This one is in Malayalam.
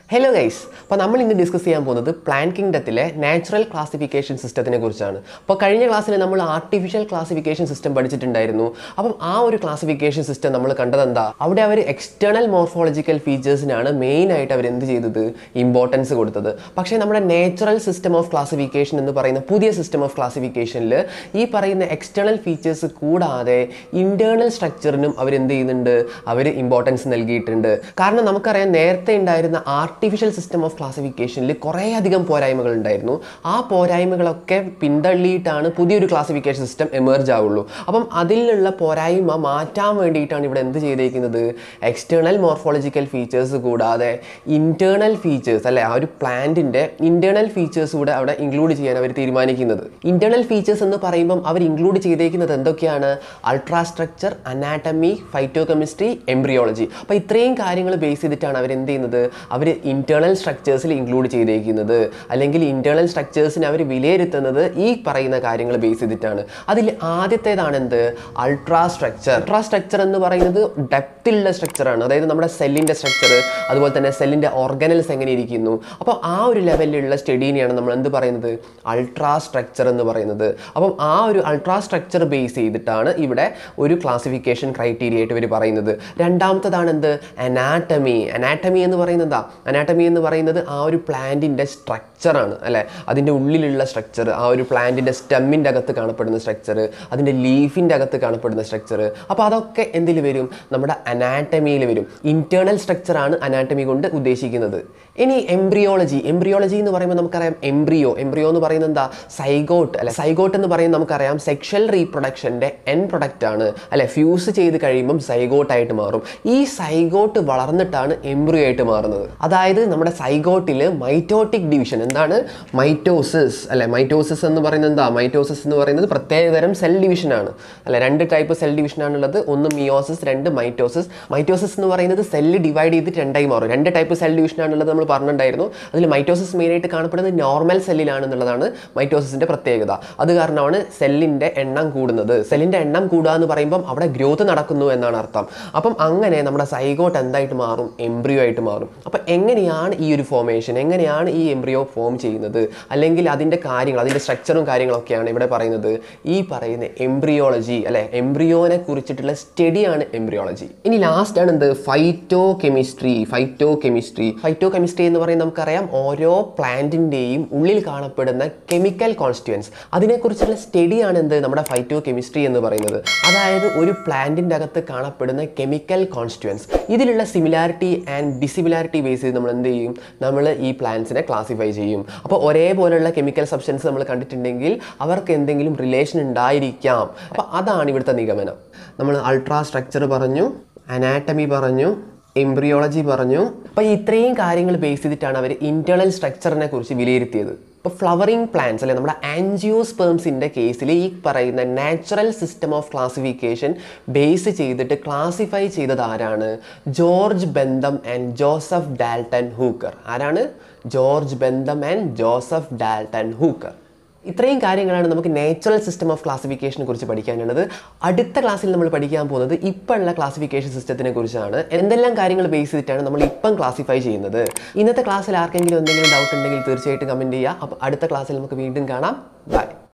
ഹലോ ഗൈസ് അപ്പോൾ നമ്മൾ ഇന്ന് ഡിസ്കസ് ചെയ്യാൻ പോകുന്നത് പ്ലാൻ കിങ്ഡത്തിലെ നാച്ചുറൽ ക്ലാസിഫിക്കേഷൻ സിസ്റ്റത്തിനെ കുറിച്ചാണ് അപ്പോൾ കഴിഞ്ഞ ക്ലാസ്സിൽ നമ്മൾ ആർട്ടിഫിഷ്യൽ ക്ലാസിഫിക്കേഷൻ സിസ്റ്റം പഠിച്ചിട്ടുണ്ടായിരുന്നു അപ്പം ആ ഒരു ക്ലാസിഫിക്കേഷൻ സിസ്റ്റം നമ്മൾ കണ്ടത് എന്താ അവിടെ അവർ എക്സ്റ്റേണൽ മോർഫോളജിക്കൽ ഫീച്ചേഴ്സിനാണ് മെയിൻ ആയിട്ട് അവർ എന്ത് ചെയ്തത് ഇമ്പോർട്ടൻസ് കൊടുത്തത് പക്ഷേ നമ്മുടെ നാച്ചുറൽ സിസ്റ്റം ഓഫ് ക്ലാസിഫിക്കേഷൻ എന്ന് പറയുന്ന പുതിയ സിസ്റ്റം ഓഫ് ക്ലാസിഫിക്കേഷനിൽ ഈ പറയുന്ന എക്സ്റ്റേണൽ ഫീച്ചേഴ്സ് കൂടാതെ ഇന്റേണൽ സ്ട്രക്ചറിനും അവർ എന്ത് ചെയ്യുന്നുണ്ട് അവർ ഇമ്പോർട്ടൻസ് നൽകിയിട്ടുണ്ട് കാരണം നമുക്കറിയാം നേരത്തെ ഉണ്ടായിരുന്ന ആർട്ടിഫിഷ്യൽ സിസ്റ്റം ഓഫ് ക്ലാസിഫിക്കേഷനിൽ കുറേയധികം പോരായ്മകൾ ഉണ്ടായിരുന്നു ആ പോരായ്മകളൊക്കെ പിന്തള്ളിയിട്ടാണ് പുതിയൊരു ക്ലാസിഫിക്കേഷൻ സിസ്റ്റം എമേർജ് ആവുള്ളൂ അപ്പം അതിലുള്ള പോരായ്മ മാറ്റാൻ വേണ്ടിയിട്ടാണ് ഇവിടെ എന്ത് ചെയ്തേക്കുന്നത് എക്സ്റ്റേണൽ മോർഫോളജിക്കൽ ഫീച്ചേഴ്സ് കൂടാതെ ഇന്റേണൽ ഫീച്ചേഴ്സ് അല്ലെ ആ ഒരു പ്ലാന്റിന്റെ ഇന്റേണൽ ഫീച്ചേഴ്സ് കൂടെ അവിടെ ഇൻക്ലൂഡ് ചെയ്യാൻ അവർ തീരുമാനിക്കുന്നത് ഇന്റേണൽ ഫീച്ചേഴ്സ് എന്ന് പറയുമ്പം അവർ ഇൻക്ലൂഡ് ചെയ്തേക്കുന്നത് എന്തൊക്കെയാണ് ultrastructure anatomy phytochemistry embryology അപ്പോൾ ഇത്രയും കാര്യങ്ങൾ ബേസ് ചെയ്തിട്ടാണ് അവർ എന്ത് ചെയ്യുന്നത് അവർ ഇന്റേണൽ സ്ട്രക്ചേഴ്സിൽ ഇൻക്ലൂഡ് ചെയ്തേക്കുന്നത് അല്ലെങ്കിൽ ഇന്റേണൽ സ്ട്രക്ചേഴ്സിനെ അവർ വിലയിരുത്തുന്നത് ഈ പറയുന്ന കാര്യങ്ങൾ ബേസ് ചെയ്തിട്ടാണ് അതിൽ ആദ്യത്തേതാണ് എന്ത് അൾട്രാ സ്ട്രക്ചർ അൾട്രാ സ്ട്രക്ചർ എന്ന് പറയുന്നത് ഡെപ്തിലുള്ള സ്ട്രക്ചറാണ് അതായത് നമ്മുടെ സെല്ലിൻ്റെ സ്ട്രക്ചർ അതുപോലെ തന്നെ സെല്ലിൻ്റെ ഓർഗനൽസ് എങ്ങനെ ഇരിക്കുന്നു അപ്പോൾ ആ ഒരു ലെവലിലുള്ള സ്റ്റഡീനെയാണ് നമ്മൾ എന്ത് പറയുന്നത് അൾട്രാ സ്ട്രക്ചർ എന്ന് പറയുന്നത് അപ്പം ആ ഒരു അൾട്രാ സ്ട്രക്ചർ ബേസ് ചെയ്തിട്ടാണ് ഇവിടെ ഒരു ക്ലാസിഫിക്കേഷൻ ക്രൈറ്റീരിയ ആയിട്ട് ഇവർ പറയുന്നത് രണ്ടാമത്തതാണ് എന്ത് അനാറ്റമി അനാറ്റമി എന്ന് പറയുന്നത് എന്താ അനാറ്റമി എന്ന് പറയുന്നത് ആ ഒരു പ്ലാന്റിൻ്റെ സ്ട്രക്ചറാണ് അല്ലേ അതിൻ്റെ ഉള്ളിലുള്ള സ്ട്രക്ചർ ആ ഒരു പ്ലാന്റിൻ്റെ സ്റ്റെമ്മിൻ്റെ അകത്ത് കാണപ്പെടുന്ന സ്ട്രക്ചർ അതിൻ്റെ ലീഫിൻ്റെ അകത്ത് കാണപ്പെടുന്ന സ്ട്രക്ചർ അപ്പോൾ അതൊക്കെ എന്തിൽ വരും നമ്മുടെ അനാറ്റമിയിൽ വരും ഇൻറ്റേർണൽ സ്ട്രക്ചറാണ് അനാറ്റമി കൊണ്ട് ഉദ്ദേശിക്കുന്നത് ഇനി എംബ്രിയോളജി എംബ്രിയോളജി എന്ന് പറയുമ്പോൾ നമുക്കറിയാം എംബ്രിയോ എംബ്രിയോ എന്ന് പറയുന്നത് എന്താ സൈഗോട്ട് അല്ലെ സൈഗോട്ട് എന്ന് പറയുന്നത് നമുക്കറിയാം സെക്ഷൽ റീപ്രൊഡക്ഷൻ്റെ എൻ പ്രൊഡക്റ്റ് ആണ് അല്ലെ ഫ്യൂസ് ചെയ്ത് കഴിയുമ്പം സൈഗോട്ടായിട്ട് മാറും ഈ സൈഗോട്ട് വളർന്നിട്ടാണ് എംബ്രിയോ ആയിട്ട് മാറുന്നത് അതായത് നമ്മുടെ സൈഗോട്ടിൽ മൈറ്റോട്ടിക് ഡിവിഷൻ എന്താണ് മൈറ്റോസിസ് അല്ലെ മൈറ്റോസിസ് എന്ന് പറയുന്നത് എന്താ മൈറ്റോസിസ് എന്ന് പറയുന്നത് പ്രത്യേകതരം സെൽ ഡിവിഷനാണ് അല്ലെ രണ്ട് ടൈപ്പ് സെൽ ഡിവിഷനാണുള്ളത് ഒന്ന് മിയോസിസ് രണ്ട് മൈറ്റോസിസ് മൈറ്റോസിസ് എന്ന് പറയുന്നത് സെല്ല് ഡിവൈഡ് ചെയ്തിട്ട് രണ്ടായി മാറും രണ്ട് ടൈപ്പ് സെൽ ഡിവിഷനാണുള്ളത് നമ്മൾ പറഞ്ഞിട്ടുണ്ടായിരുന്നു അതിൽ മൈറ്റോസിസ് മെയിനായിട്ട് കാണപ്പെടുന്നത് നോർമൽ സെല്ലിലാണെന്നുള്ളതാണ് മൈറ്റോസിസിൻ്റെ പ്രത്യേകത അത് കാരണമാണ് സെല്ലിൻ്റെ എണ്ണം കൂടുന്നത് സെല്ലിൻ്റെ എണ്ണം കൂടുക എന്ന് പറയുമ്പം അവിടെ ഗ്രോത്ത് നടക്കുന്നു എന്നാണ് അർത്ഥം അപ്പം അങ്ങനെ നമ്മുടെ സൈഗോട്ട് എന്തായിട്ട് മാറും എംബ്രിയോ ആയിട്ട് മാറും അപ്പം എങ്ങനെയാണ് ഈ ഒരു ഫോമേഷൻ എങ്ങനെയാണ് ഈ എംബ്രിയോ ഫോം ചെയ്യുന്നത് അല്ലെങ്കിൽ അതിൻ്റെ കാര്യങ്ങൾ അതിൻ്റെ സ്ട്രക്ചറും കാര്യങ്ങളൊക്കെയാണ് ഇവിടെ പറയുന്നത് ഈ പറയുന്ന എംബ്രിയോളജി അല്ലെ എംബ്രിയോനെ കുറിച്ചിട്ടുള്ള സ്റ്റഡിയാണ് എംബ്രിയോളജി ഇനി ലാസ്റ്റ് ആണ് എന്ത് phytochemistry phytochemistry phytochemistry എന്ന് പറയുന്നത് നമുക്കറിയാം ഓരോ പ്ലാന്റിൻ്റെയും ഉള്ളിൽ കാണപ്പെടുന്ന കെമിക്കൽ കോൺസ്റ്റുവൻസ് അതിനെക്കുറിച്ചുള്ള സ്റ്റഡിയാണ് എന്ത് നമ്മുടെ ഫൈറ്റോ കെമിസ്ട്രി എന്ന് പറയുന്നത് അതായത് ഒരു പ്ലാന്റിൻ്റെ അകത്ത് കാണപ്പെടുന്ന കെമിക്കൽ കോൺസ്റ്റുവൻസ് ഇതിലുള്ള സിമിലാരിറ്റി ആൻഡ് ഡിസിമിലാരിറ്റി ബേസ് ചെയ്ത് നമ്മൾ എന്ത് ചെയ്യും നമ്മൾ ഈ പ്ലാന്റ്സിനെ ക്ലാസിഫൈ ചെയ്യും അപ്പോൾ ഒരേപോലെയുള്ള കെമിക്കൽ സബ്സ്റ്റൻസ് നമ്മൾ കണ്ടിട്ടുണ്ടെങ്കിൽ അവർക്ക് എന്തെങ്കിലും റിലേഷൻ ഉണ്ടായിരിക്കാം അപ്പോൾ അതാണ് ഇവിടുത്തെ നിഗമനം നമ്മൾ അൾട്രാ സ്ട്രക്ചർ പറഞ്ഞു അനാറ്റമി പറഞ്ഞു എംബ്രിയോളജി പറഞ്ഞു അപ്പോൾ ഇത്രയും കാര്യങ്ങൾ ബേസ് ചെയ്തിട്ടാണ് അവർ ഇൻറ്റേർണൽ സ്ട്രക്ചറിനെ കുറിച്ച് വിലയിരുത്തിയത് ഇപ്പോൾ ഫ്ലവറിങ് പ്ലാന്റ്സ് അല്ലെ നമ്മുടെ ആൻജിയോസ്പേംസിൻ്റെ കേസിൽ ഈ പറയുന്ന natural system of classification base ചെയ്തിട്ട് ക്ലാസിഫൈ ചെയ്തത് ആരാണ് George Bentham and Joseph Dalton Hooker ആരാണ് George Bentham and Joseph Dalton Hooker ഇത്രയും കാര്യങ്ങളാണ് നമുക്ക് നാച്ചുറൽ സിസ്റ്റം ഓഫ് ക്ലാസിഫിക്കേഷനെ കുറിച്ച് പഠിക്കാനുള്ളത് അടുത്ത ക്ലാസ്സിൽ നമ്മൾ പഠിക്കാൻ പോകുന്നത് ഇപ്പോഴുള്ള ക്ലാസിഫിക്കേഷൻ സിസ്റ്റത്തിനെ കുറിച്ചാണ് എന്തെല്ലാം കാര്യങ്ങൾ ബേസ് ചെയ്തിട്ടാണ് നമ്മൾ ഇപ്പം ക്ലാസിഫൈ ചെയ്യുന്നത് ഇന്നത്തെ ക്ലാസ്സിൽ ആർക്കെങ്കിലും എന്തെങ്കിലും ഡൗട്ട് ഉണ്ടെങ്കിൽ തീർച്ചയായിട്ടും കമൻറ്റ് ചെയ്യുക അപ്പോൾ അടുത്ത ക്ലാസ്സിൽ നമുക്ക് വീണ്ടും കാണാം ബൈ